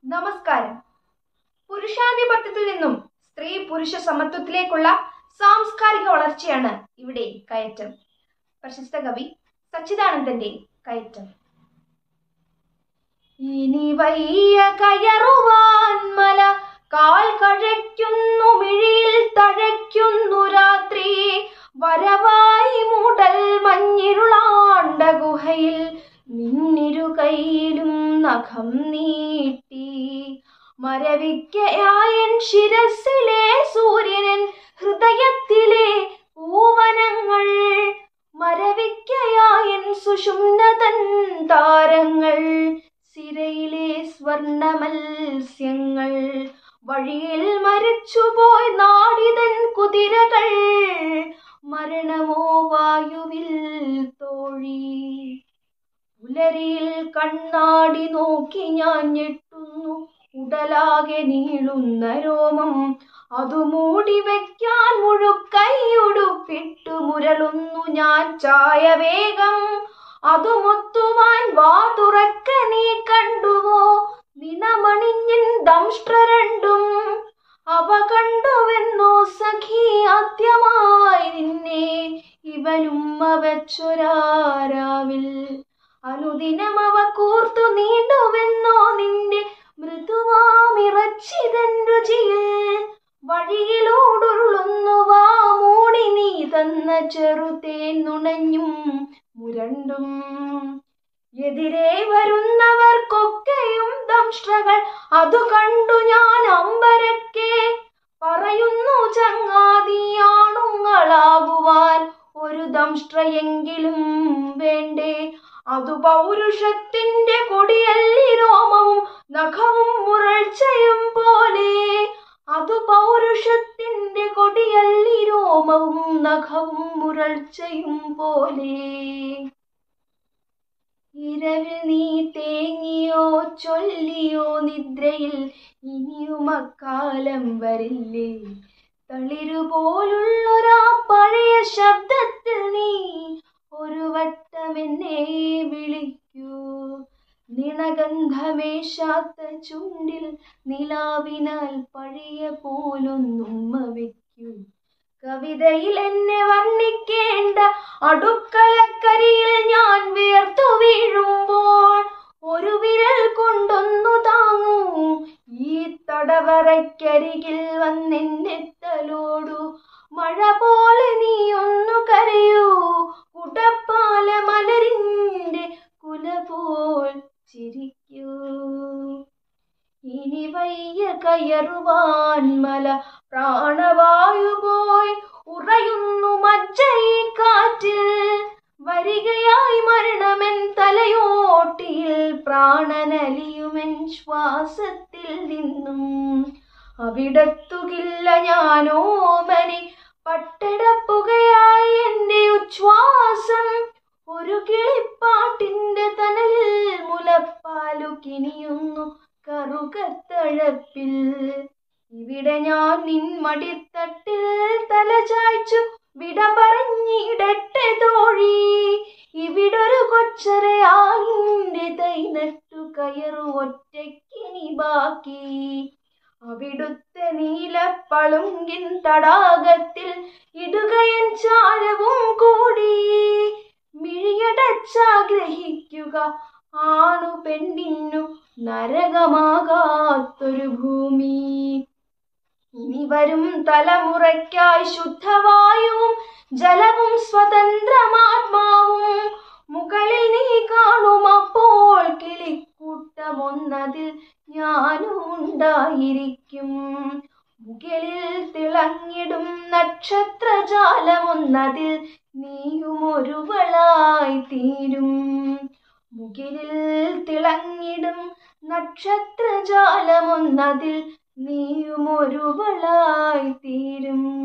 നമസ്കാരം പുരുഷാധിപത്യത്തിൽ നിന്നും സ്ത്രീ പുരുഷ സമത്വത്തിലേക്കുള്ള സാംസ്കാരിക വളർച്ചയാണ് ഇവിടെ കയറ്റം പ്രശസ്ത കവി സച്ചിദാനന്ദന്റെ കയറ്റം ഇനി വയ്യ കയറുവാൻ മല കാൽ കഴയ്ക്കുന്നു മിഴിയിൽ തഴയ്ക്കുന്നു രാത്രി വരവായി മൂടൽ മഞ്ഞിരുളാണ്ട ഗുഹയിൽ നിന്നിരു കൈയിലും നഖം നീട്ടി മരവിക്കയായൻ ശിരസിലെ സൂര്യനൻ ഹൃദയത്തിലെ പൂവനങ്ങൾ മരവിക്കയായൻ സുഷുമ്നതൻ താരങ്ങൾ സിരയിലെ സ്വർണ മത്സ്യങ്ങൾ വഴിയിൽ മരിച്ചുപോയി നാടിതൻ കുതിരകൾ മരണമോ വായുവിൽ തോഴി പുലരിയിൽ കണ്ണാടി നോക്കി ഞാൻ ഞെട്ടുന്നു ഉടലാകെ നീളുന്ന രോമം അതു മൂടി വെക്കാൻ മുഴുക്കൈയുടുപ്പിട്ടു മുരളുന്നു ഞാൻ ചായ വേഗം അതുമൊത്തുവാൻ വാ തുറക്ക നീ കണ്ടുവോ നിണമണിഞ്ഞിൻ ദംഷ്ട്ര രണ്ടും അവ കണ്ടുവെന്നോ സഖി ആദ്യമായി നിന്നെ ഇവനുമ്മ വെച്ചൊരാരാവിൽ അനുദിനം അവ കൂർത്തു നീണ്ടുവെന്നോ നിന്റെ മൃദുവാമിറച്ചിതൻ രുചിയിൽ വഴിയിലൂടുള്ളുന്നു വാ മൂടി നീ തന്ന ചെറുതേൻ നുണഞ്ഞും മുരണ്ടും എതിരെ വരുന്നവർക്കൊക്കെയും ദംഷ്ട്രകൾ അതു കണ്ടു ഞാൻ അമ്പരക്കെ പറയുന്നു ചങ്ങാതിയാണുങ്ങളാകുവാൻ ഒരു ദംഷ്ട്രയെങ്കിലും വേണ്ടേ അതു പൗരുഷത്തിന്റെ കൊടിയല്ലി രോമവും നഖവും മുരൾച്ചയും പോലെ അതു പൗരുഷത്തിന്റെ കൊടിയല്ലി രോമവും നഖവും മുരൾച്ചയും പോലെ ഇരവിൽ നീ തേങ്ങിയോ ചൊല്ലിയോ നിദ്രയിൽ ഇനിയും അക്കാലം വരില്ലേ തളിരുപോലുള്ളൊരാ പഴയ ശബ്ദത്തിൽ നീ ഒരു വട്ടം എന്നെ വിളിക്കൂ നിണഗന്ധമേശാത്ത ചുണ്ടിൽ നിലാവിനാൽ പഴയ പോലൊന്നുമ്മ വയ്ക്കൂ കവിതയിൽ എന്നെ വർണ്ണിക്കേണ്ട അടുക്കളക്കരിയിൽ ഞാൻ വിയർത്തു വീഴുമ്പോൾ ഒരു വിരൽ കൊണ്ടൊന്നു താങ്ങൂ ഈ തടവറയ്ക്കരികിൽ വന്നെന്നെ തലോടു മഴ പോലെ നീ ഒന്നു കരയൂ കുടപ്പാല മലരിന്റെ കുല പോൽ ചിരിക്കൂ ഇനി വയ്യ കയറുവാൻ മല പ്രാണവായു പോയി ഉറയുന്നു മജ്ജയി കാറ്റിൽ വരികയായി മരണമെൻ തലയോട്ടിയിൽ പ്രാണനലിയുമെൻ ശ്വാസത്തിൽ നിന്നും അവിടത്തുകില്ല ഞാനോമനി പട്ടടപ്പുകയായി എൻ്റെ ഉച്ഛ്വാസം ഒരു കിളിപ്പാട്ടിന്റെ തണലിൽ മുലപ്പാലു കിനിയുന്നു കറുകത്തഴപ്പിൽ ഇവിടെ ഞാൻ നിൻ മടിത്തട്ടിൽ തല ചായ്ച്ചു വിട പറഞ്ഞിടട്ടെ തോഴി ഇവിടൊരു കൊച്ചരയാളിന്റെ തൈ നട്ടു കയറു ഒറ്റയ്ക്കിനി ബാക്കി അവിടുത്തെ നീലപ്പളുങ്കിൻ തടാകത്തിൽ ഇടുകയൻ ചാരവും കൂടി മിഴിയടച്ചാഗ്രഹിക്കുക ആണു പെണ്ണിനു നരകമാകാത്തൊരു ഭൂമി ഇനി വരും തലമുറയ്ക്കായി ശുദ്ധവായുവും ജലവും സ്വതന്ത്രമാത്മാവും മുകളിൽ നീ കാണും അപ്പോൾ കിളിക്കൂട്ടമൊന്നതിൽ ഞാനും ഉണ്ടായിരിക്കും മുകളിൽ തിളങ്ങിടും നക്ഷത്രജാലമൊന്നതിൽ നീയും ഒരുവളായി തീരും മുകിലിൽ തിളങ്ങിടും നക്ഷത്രജാലമൊന്നതിൽ നീയും ഒരുവളായി തീരും